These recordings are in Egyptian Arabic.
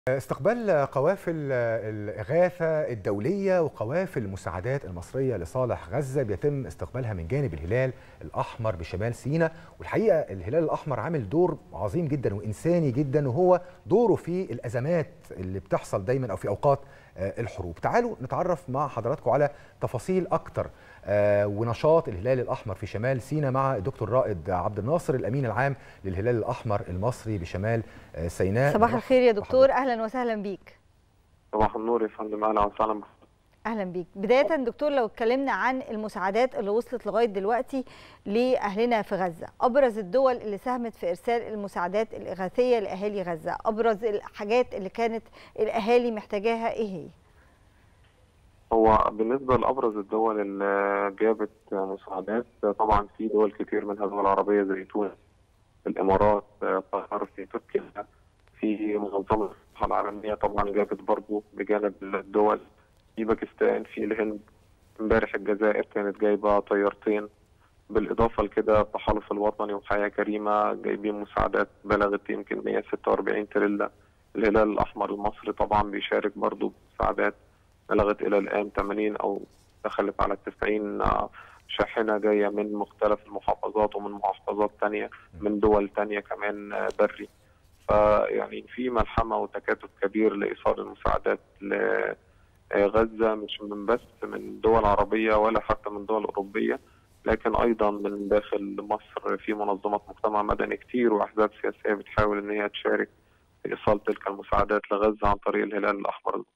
استقبال قوافل الإغاثة الدولية وقوافل المساعدات المصرية لصالح غزة بيتم استقبالها من جانب الهلال الأحمر بشمال سيناء والحقيقة الهلال الأحمر عامل دور عظيم جدا وإنساني جدا وهو دوره في الأزمات اللي بتحصل دايما أو في أوقات الحروب تعالوا نتعرف مع حضراتكم على تفاصيل أكتر ونشاط الهلال الأحمر في شمال سيناء مع الدكتور رائد عبد الناصر الأمين العام للهلال الأحمر المصري بشمال سيناء صباح الخير يا دكتور أهلا وسهلا بيك صباح النور يا فندم أهلا وسهلا اهلا بيك بدايه دكتور لو اتكلمنا عن المساعدات اللي وصلت لغايه دلوقتي لاهلنا في غزه ابرز الدول اللي ساهمت في ارسال المساعدات الاغاثيه لاهالي غزه ابرز الحاجات اللي كانت الاهالي محتاجاها ايه هي هو بالنسبه لابرز الدول اللي جابت مساعدات طبعا في دول كتير منها دول عربيه زي تونس الامارات قطر في تركيا في منظمه الصحه العالميه طبعا جابت برضه بجانب الدول في باكستان في الهند امبارح الجزائر كانت جايبه طيارتين بالاضافه لكده التحالف الوطني وحياه كريمه جايبين مساعدات بلغت يمكن 146 تريلا الهلال الاحمر المصري طبعا بيشارك برضه بمساعدات بلغت الى الان 80 او دخلت على 90 شاحنه جايه من مختلف المحافظات ومن محافظات ثانيه من دول ثانيه كمان بري فيعني في ملحمه وتكاتف كبير لايصال المساعدات ل غزه مش من بس من دول عربيه ولا حتى من دول اوروبيه لكن ايضا من داخل مصر في منظمات مجتمع مدني كتير واحزاب سياسيه بتحاول ان هي تشارك في ايصال تلك المساعدات لغزه عن طريق الهلال الاحمر المصري.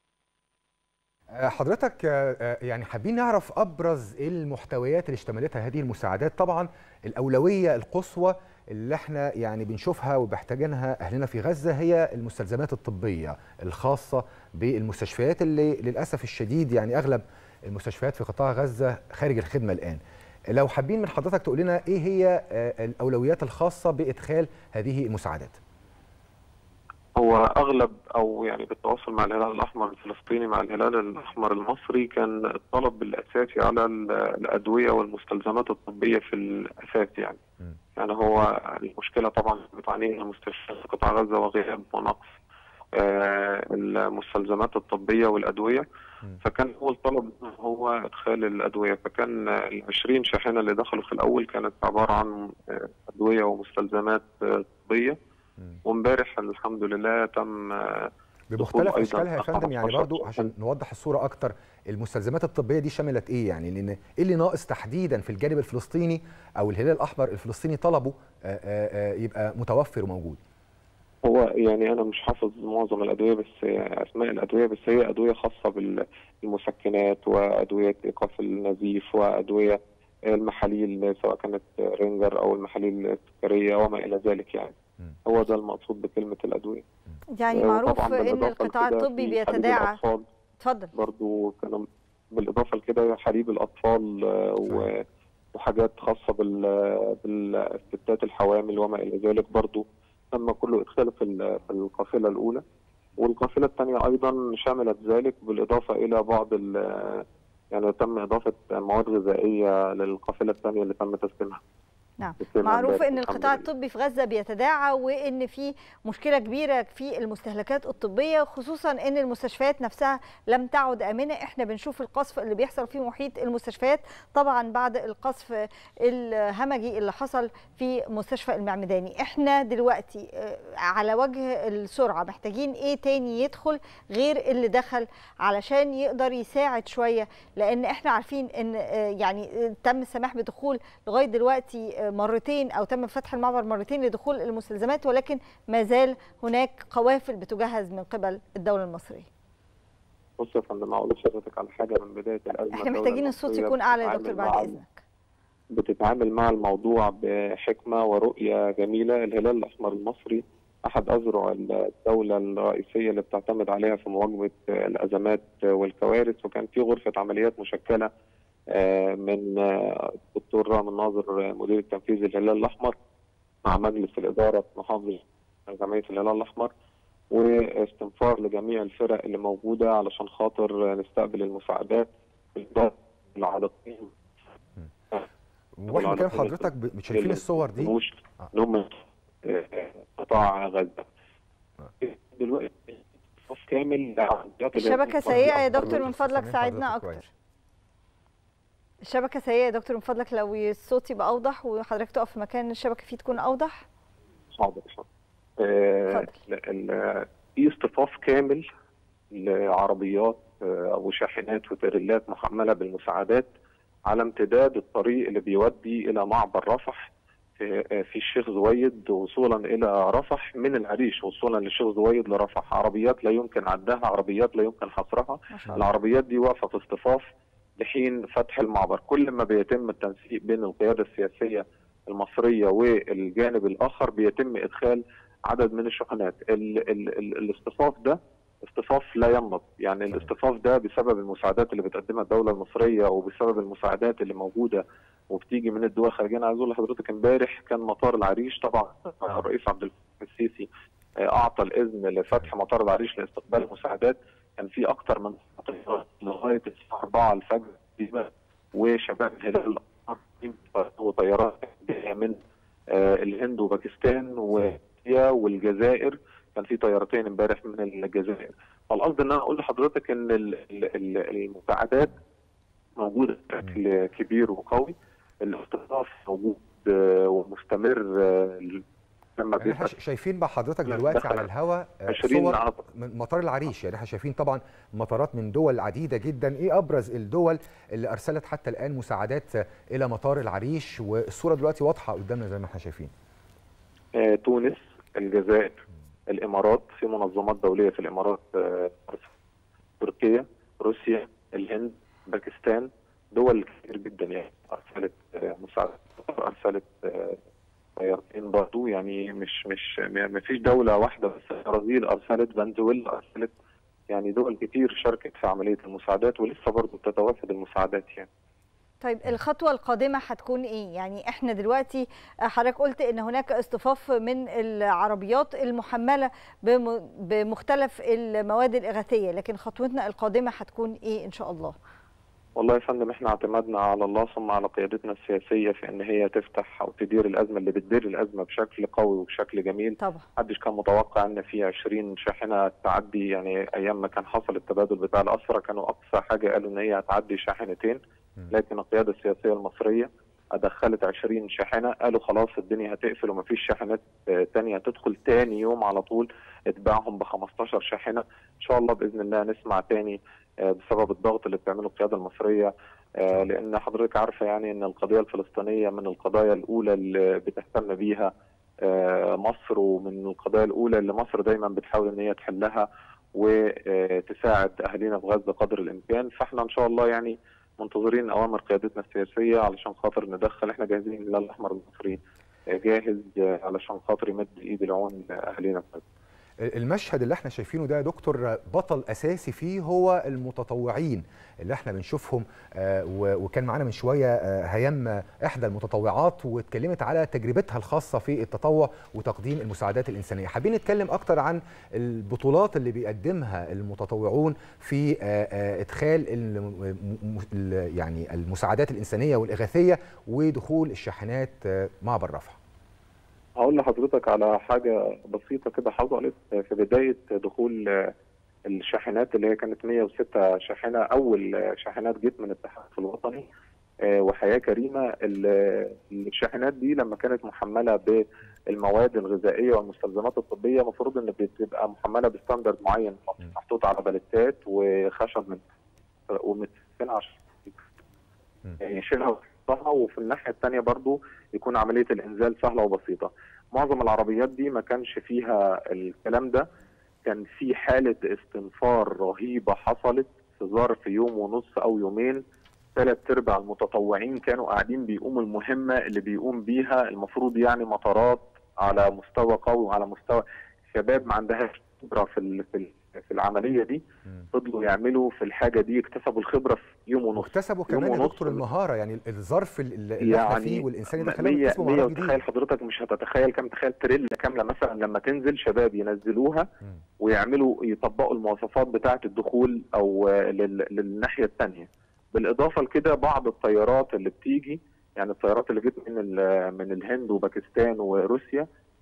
حضرتك يعني حابين نعرف ابرز المحتويات اللي اشتملتها هذه المساعدات طبعا الاولويه القصوى اللي احنا يعني بنشوفها وبيحتاجينها اهلنا في غزه هي المستلزمات الطبيه الخاصه بالمستشفيات اللي للاسف الشديد يعني اغلب المستشفيات في قطاع غزه خارج الخدمه الان. لو حابين من حضرتك تقول لنا ايه هي الاولويات الخاصه بادخال هذه المساعدات؟ هو اغلب او يعني بالتواصل مع الهلال الاحمر الفلسطيني مع الهلال الاحمر المصري كان الطلب الاساسي على الادويه والمستلزمات الطبيه في الاساس يعني. م. يعني هو المشكله طبعا بتعانيها المستشفيات في قطاع غزه وغياب ونقص آه المستلزمات الطبيه والادويه م. فكان اول طلب هو ادخال الادويه فكان ال 20 شاحنه اللي دخلوا في الاول كانت عباره عن ادويه ومستلزمات طبيه وامبارح الحمد لله تم بمختلف اشكالها يا فندم يعني برضو عشان نوضح الصوره اكتر المستلزمات الطبيه دي شملت ايه يعني لان ايه اللي ناقص تحديدا في الجانب الفلسطيني او الهلال الاحمر الفلسطيني طلبه يبقى متوفر وموجود هو يعني انا مش حافظ معظم الادويه بس اسماء الادويه بس هي ادويه خاصه بالمسكنات وادويه ايقاف النزيف وادويه المحاليل سواء كانت رينجر او المحاليل السكريه وما الى ذلك يعني هو ده المقصود بكلمه الادويه يعني معروف ان القطاع الطبي بيتداعى اتفضل برضه كانوا بالاضافه لكده حليب الاطفال و وحاجات خاصه بال بالستات الحوامل وما الى ذلك برضه تم كله ادخاله في القافله الاولى والقافله الثانيه ايضا شملت ذلك بالاضافه الى بعض يعني تم اضافه مواد غذائيه للقافله الثانيه اللي تم تسليمها نعم معروف ان القطاع الطبي في غزه بيتداعى وان في مشكله كبيره في المستهلكات الطبيه خصوصا ان المستشفيات نفسها لم تعد امنه احنا بنشوف القصف اللي بيحصل في محيط المستشفيات طبعا بعد القصف الهمجي اللي حصل في مستشفى المعمداني احنا دلوقتي على وجه السرعه محتاجين ايه تاني يدخل غير اللي دخل علشان يقدر يساعد شويه لان احنا عارفين ان يعني تم السماح بدخول لغايه دلوقتي مرتين او تم فتح المعبر مرتين لدخول المستلزمات ولكن ما زال هناك قوافل بتجهز من قبل الدوله المصريه. بص يا فندم اقول لحضرتك على حاجه من بدايه الازمه احنا محتاجين الصوت يكون اعلى يا دكتور بعد اذنك. بتتعامل مع الموضوع بحكمه ورؤيه جميله الهلال الاحمر المصري احد اذرع الدوله الرئيسيه اللي بتعتمد عليها في مواجهه الازمات والكوارث وكان في غرفه عمليات مشكله من الدكتور رام الناظر مدير التنفيذي للهلال الاحمر مع مجلس الاداره محافظ جمعيه الهلال الاحمر واستنفار لجميع الفرق اللي موجوده علشان خاطر نستقبل المساعدات العالقين واحنا كان حضرتك شايفين الصور دي ان هم قطاع غزه دلوقتي اصطفاف كامل لعربيات الشبكه سيئه يا دكتور من فضلك سامعين ساعدنا حضرتك اكتر كويس. الشبكه سيئه يا دكتور من فضلك لو الصوت يبقى اوضح وحضرتك تقف في مكان الشبكه فيه تكون اوضح حاضر حاضر. آه، اتفضل. ال- ال- في اصطفاف كامل لعربيات آه، وشاحنات وتريلات محمله بالمساعدات على امتداد الطريق اللي بيودي الى معبر رفح في آه، في الشيخ زويد وصولا الى رفح من العريش وصولا للشيخ زويد لرفح عربيات لا يمكن عدها عربيات لا يمكن حصرها ما شاء الله العربيات دي واقفه في اصطفاف لحين فتح المعبر كل ما بيتم التنسيق بين القياده السياسيه المصريه والجانب الاخر بيتم ادخال عدد من الشحنات ال ال ال الاصطفاف ده اصطفاف لا ينبض يعني الاصطفاف ده بسبب المساعدات اللي بتقدمها الدوله المصريه وبسبب المساعدات اللي موجوده وبتيجي من الدول الخارجيه انا عايز اقول لحضرتك امبارح كان مطار العريش طبعا الرئيس عبد الفتاح السيسي آه، اعطى الاذن لفتح مطار العريش لاستقبال المساعدات كان في اكتر من طيارات لغايه الساعه 4 الفجر تقريبا وشباب الهلال الأحمر وطيارات جايه من آه، الهند وباكستان وروسيا والجزائر كان في طيارتين امبارح من الجزائر فالقصد ان انا اقول لحضرتك ان ال- ال- ال- المساعدات موجوده بشكل كبير وقوي الاختطاف موجود آه، ومستمر آه، لما يعني احنا بيبقى ش- شايفين مع حضرتك لا، دلوقتي دخل على الهواء آه، 20 صور عط- من مطار العريش يعني احنا شايفين طبعا مطارات من دول عديده جدا ايه ابرز الدول اللي ارسلت حتى الان مساعدات آه، الى مطار العريش والصوره دلوقتي واضحه قدامنا زي ما احنا شايفين آه، تونس الجزائر الامارات في منظمات دوليه في الامارات آه، تركيا روسيا الهند باكستان دول كتير جدا يعني ارسلت آه، مساعدات ارسلت آه، طيارتين برضو يعني مش مش ما فيش دوله واحده بس البرازيل ارسلت فنزويلا ارسلت يعني دول كتير شاركت في عمليه المساعدات ولسه برضو بتتوافد المساعدات يعني طيب الخطوة القادمة هتكون ايه؟ يعني احنا دلوقتي حضرتك قلت ان هناك اصطفاف من العربيات المحملة بم- بمختلف المواد الإغاثية، لكن خطوتنا القادمة هتكون ايه ان شاء الله؟ والله يا فندم احنا اعتمدنا على الله ثم على قيادتنا السياسيه في ان هي تفتح او تدير الازمه اللي بتدير الازمه بشكل قوي وبشكل جميل طبعا محدش كان متوقع ان في 20 شاحنه تعدي يعني ايام ما كان حصل التبادل بتاع الاسرى كانوا اقصى حاجه قالوا ان هي هتعدي شاحنتين لكن القياده السياسيه المصريه ادخلت 20 شاحنه قالوا خلاص الدنيا هتقفل ومفيش شاحنات آه، تانية تدخل تاني يوم على طول اتباعهم ب 15 شاحنه ان شاء الله باذن الله نسمع تاني آه، بسبب الضغط اللي بتعمله القياده المصريه آه، لان حضرتك عارفه يعني ان القضيه الفلسطينيه من القضايا الاولى اللي بتهتم بيها آه، مصر ومن القضايا الاولى اللي مصر دايما بتحاول ان هي تحلها وتساعد اهالينا في غزه قدر الامكان فاحنا ان شاء الله يعني منتظرين اوامر قيادتنا السياسيه علشان خاطر ندخل احنا جاهزين الهلال الاحمر المصري آه، جاهز آه، علشان خاطر يمد ايد العون لاهالينا في غزه المشهد اللي احنا شايفينه ده يا دكتور بطل اساسي فيه هو المتطوعين اللي احنا بنشوفهم آه، و- وكان معانا من شويه آه، هيام آه، احدى المتطوعات واتكلمت على تجربتها الخاصه في التطوع وتقديم المساعدات الانسانيه حابين نتكلم اكتر عن البطولات اللي بيقدمها المتطوعون في آه، آه، ادخال الم- م- ال- يعني المساعدات الانسانيه والاغاثيه ودخول الشاحنات آه، معبر رفح هقول لحضرتك على حاجة بسيطة كده حصلت في بداية دخول آه، الشاحنات اللي هي كانت 106 شاحنة أول آه، شاحنات جت من التحالف الوطني آه، وحياة كريمة ال- الشاحنات دي لما كانت محملة بالمواد الغذائية والمستلزمات الطبية المفروض إن بتبقى محملة بستاندرد معين محطوط على باليتات وخشب من ومتسفين عشان يشيلها ويحطها وفي الناحيه الثانيه برضو يكون عمليه الانزال سهله وبسيطه. معظم العربيات دي ما كانش فيها الكلام ده كان في حاله استنفار رهيبه حصلت في ظرف يوم ونص او يومين ثلاث ارباع المتطوعين كانوا قاعدين بيقوموا المهمه اللي بيقوم بيها المفروض يعني مطارات على مستوى قوي وعلى مستوى شباب ما عندهاش خبره في ال- في ال- في العمليه دي فضلوا يعملوا في الحاجه دي اكتسبوا الخبره في يوم ونص واكتسبوا يوم كمان يا ونص. دكتور المهاره يعني الظرف اللي اللي احنا يعني فيه والانساني ده خلاهم 100 يكتسبوا 100 مهارات جديده وتخيل حضرتك مش هتتخيل كم تخيل تريلا كامله مثلا لما تنزل شباب ينزلوها مم. ويعملوا يطبقوا المواصفات بتاعه الدخول او آه، لل- للناحيه الثانيه بالاضافه لكده بعض الطيارات اللي بتيجي يعني الطيارات اللي جت من ال- من الهند وباكستان وروسيا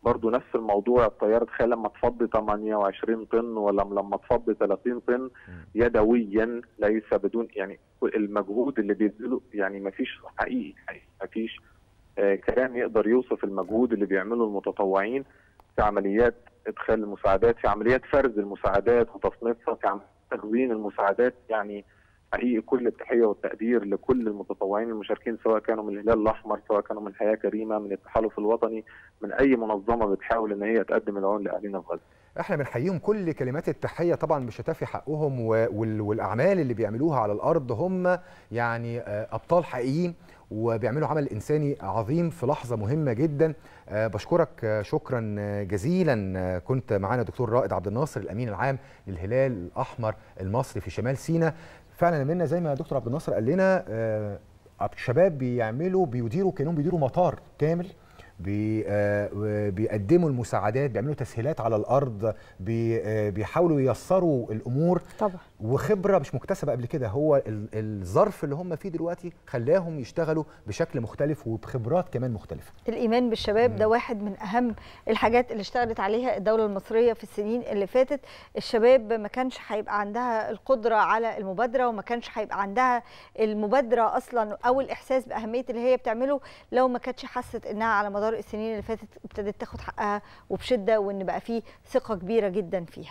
برضو نفس الموضوع الطياره تخيل لما تفضي 28 طن ولا لما تفضي 30 طن يدويا ليس بدون يعني المجهود اللي بيبذله يعني ما فيش حقيقي ما فيش آه كلام يقدر يوصف المجهود اللي بيعمله المتطوعين في عمليات ادخال المساعدات في عمليات فرز المساعدات وتصنيفها في عمليات تخزين المساعدات يعني حقيقي كل التحيه والتقدير لكل المتطوعين المشاركين سواء كانوا من الهلال الاحمر سواء كانوا من حياه كريمه من التحالف الوطني من اي منظمه بتحاول ان هي تقدم العون لاهالينا في غزه. احنا بنحييهم كل كلمات التحيه طبعا مش هتفي حقهم والاعمال اللي بيعملوها على الارض هم يعني ابطال حقيقيين وبيعملوا عمل انساني عظيم في لحظه مهمه جدا بشكرك شكرا جزيلا كنت معانا دكتور رائد عبد الناصر الامين العام للهلال الاحمر المصري في شمال سيناء فعلا منا زي ما دكتور عبد الناصر قال لنا شباب بيعملوا بيديروا كانهم بيديروا مطار كامل بي بيقدموا المساعدات بيعملوا تسهيلات على الارض بي بيحاولوا ييسروا الامور طبعا وخبره مش مكتسبه قبل كده هو الظرف اللي هم فيه دلوقتي خلاهم يشتغلوا بشكل مختلف وبخبرات كمان مختلفه الايمان بالشباب ده واحد من اهم الحاجات اللي اشتغلت عليها الدوله المصريه في السنين اللي فاتت الشباب ما كانش هيبقى عندها القدره على المبادره وما كانش هيبقى عندها المبادره اصلا او الاحساس باهميه اللي هي بتعمله لو ما كانتش حست انها على مدار السنين اللي فاتت ابتدت تاخد حقها وبشده وان بقى فيه ثقه كبيره جدا فيها